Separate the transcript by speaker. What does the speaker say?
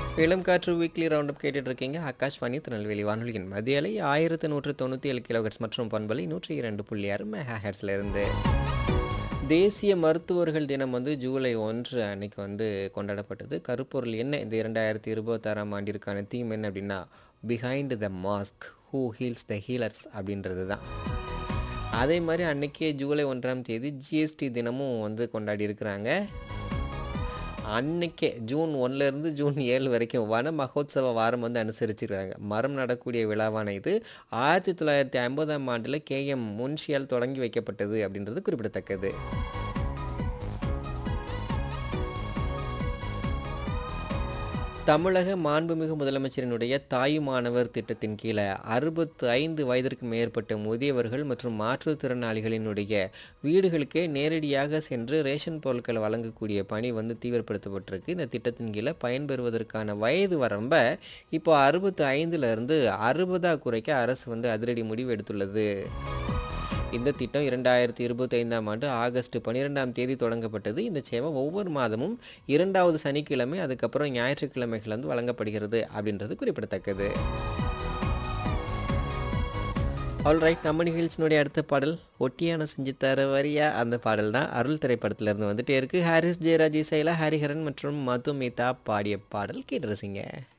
Speaker 1: இளம் காற்று weekly roundup கேட்டுட்டு இருக்கீங்க ஆகாஷ்வாணி திருநெல்வேலி வானொலியின் மதிய அலை ஆயிரத்து நூற்று தொண்ணூற்றி ஏழு கிலோஹெட்ஸ் மற்றும் பண்பலை நூற்றி இரண்டு புள்ளி ஆறு மெகா ஹெர்ட்ஸ்ல இருந்து தேசிய மருத்துவர்கள் தினம் வந்து ஜூலை ஒன்று அன்னைக்கு வந்து கொண்டாடப்பட்டது கருப்பொருள் என்ன இந்த இரண்டாயிரத்தி இருபத்தாறாம் ஆண்டிற்கான தீம் என்ன அப்படின்னா behind the mask who heals the healers அப்படின்றது தான் அதே மாதிரி அன்னைக்கே ஜூலை ஒன்றாம் தேதி ஜிஎஸ்டி தினமும் வந்து கொண்டாடி இருக்கிறாங்க அன்னைக்கே ஜூன் ஒன்லேருந்து ஜூன் ஏழு வரைக்கும் வன மகோத்சவ வாரம் வந்து அனுசரிச்சிருக்காங்க மரம் நடக்கூடிய விழாவான இது ஆயிரத்தி தொள்ளாயிரத்தி ஐம்பதாம் ஆண்டில் கேஎம் முன்ஷியால் தொடங்கி வைக்கப்பட்டது அப்படின்றது குறிப்பிடத்தக்கது தமிழக மாண்புமிகு முதலமைச்சரினுடைய தாயுமானவர் திட்டத்தின் கீழே அறுபத்து ஐந்து வயதிற்கு மேற்பட்ட முதியவர்கள் மற்றும் மாற்றுத்திறனாளிகளினுடைய வீடுகளுக்கே நேரடியாக சென்று ரேஷன் பொருட்களை வழங்கக்கூடிய பணி வந்து தீவிரப்படுத்தப்பட்டிருக்கு இந்த திட்டத்தின் கீழே பயன்பெறுவதற்கான வயது வரம்பை இப்போ அறுபத்து ஐந்துலேருந்து அறுபதாக குறைக்க அரசு வந்து அதிரடி முடிவு எடுத்துள்ளது இந்த திட்டம் இரண்டாயிரத்தி இருபத்தி ஐந்தாம் ஆண்டு ஆகஸ்ட் பன்னிரெண்டாம் தேதி தொடங்கப்பட்டது இந்த சேவை ஒவ்வொரு மாதமும் இரண்டாவது சனிக்கிழமை அதுக்கப்புறம் ஞாயிற்றுக்கிழமைகள் வந்து வழங்கப்படுகிறது அப்படின்றது குறிப்பிடத்தக்கது ஆல்ரைட் நம்ம நிகழ்ச்சியினுடைய அடுத்த பாடல் ஒட்டியான செஞ்சு தர வரியா அந்த பாடல் தான் அருள் திரைப்படத்திலிருந்து வந்துட்டே இருக்கு ஹாரிஸ் ஜெயராஜ் இசையில் ஹரிஹரன் மற்றும் மதுமிதா பாடிய பாடல் கேட்டு ரசிங்க